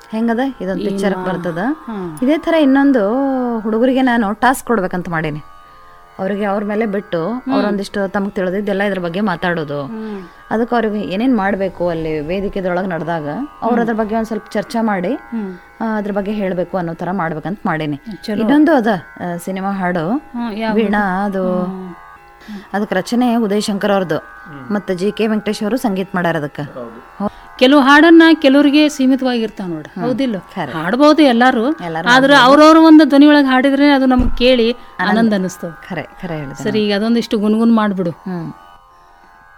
ಹೆಂಗದ ಇದೊಂದು ಪಿಕ್ಚರ್ ಬರ್ತದ ಇದೇ ಥರ ಇನ್ನೊಂದು ಹುಡುಗರಿಗೆ ನಾನು ಟಾಸ್ಕ್ ಕೊಡ್ಬೇಕಂತ ಮಾಡೀನಿ ಅವರಿಗೆ ಅವ್ರ ಮೇಲೆ ಬಿಟ್ಟು ಅವ್ರೊಂದಿಷ್ಟು ತಮಗೆ ತಿಳಿದಿದ್ದೆಲ್ಲ ಇದ್ರ ಬಗ್ಗೆ ಮಾತಾಡೋದು ಅದಕ್ಕೆ ಅವ್ರಿಗೆ ಏನೇನು ಮಾಡಬೇಕು ಅಲ್ಲಿ ವೇದಿಕೆದೊಳಗೆ ನಡೆದಾಗ ಅವ್ರು ಅದ್ರ ಬಗ್ಗೆ ಒಂದು ಸ್ವಲ್ಪ ಚರ್ಚೆ ಮಾಡಿ ಆ, ಅದ್ರ ಬಗ್ಗೆ ಹೇಳಬೇಕು ಅನ್ನೋ ಥರ ಮಾಡ್ಬೇಕಂತ ಮಾಡೀನಿ ಇನ್ನೊಂದು ಅದ ಸಿನಿಮಾ ಹಾಡು ವೀಣಾ ಅದು ಅದಕ್ಕೆ ರಚನೆ ಉದಯ್ ಶಂಕರ್ ಅವ್ರದ್ದು ಮತ್ತು ಜಿ ಕೆ ವೆಂಕಟೇಶ್ ಅವರು ಸಂಗೀತ ಮಾಡ್ಯಾರ ಅದಕ್ಕೆ ಕೆಲವು ಹಾಡನ್ನ ಕೆಲವರಿಗೆ ಸೀಮಿತವಾಗಿರ್ತಾವ ನೋಡ ಹೌದಿಲ್ಲ ಹಾಡ್ಬೋದು ಎಲ್ಲಾರು ಆದ್ರೆ ಅವ್ರವ್ರ ಒಂದು ಧ್ವನಿ ಒಳಗೆ ಹಾಡಿದ್ರೆ ಅದು ನಮ್ಗೆ ಕೇಳಿ ಆನಂದ ಅನಿಸ್ತದ ಖರೆ ಖರೆ ಹೇಳಿದೆ ಸರಿ ಈಗ ಅದೊಂದಿಷ್ಟು ಗುನ್ಗುನ್ ಮಾಡ್ಬಿಡು ಹ್ಮ್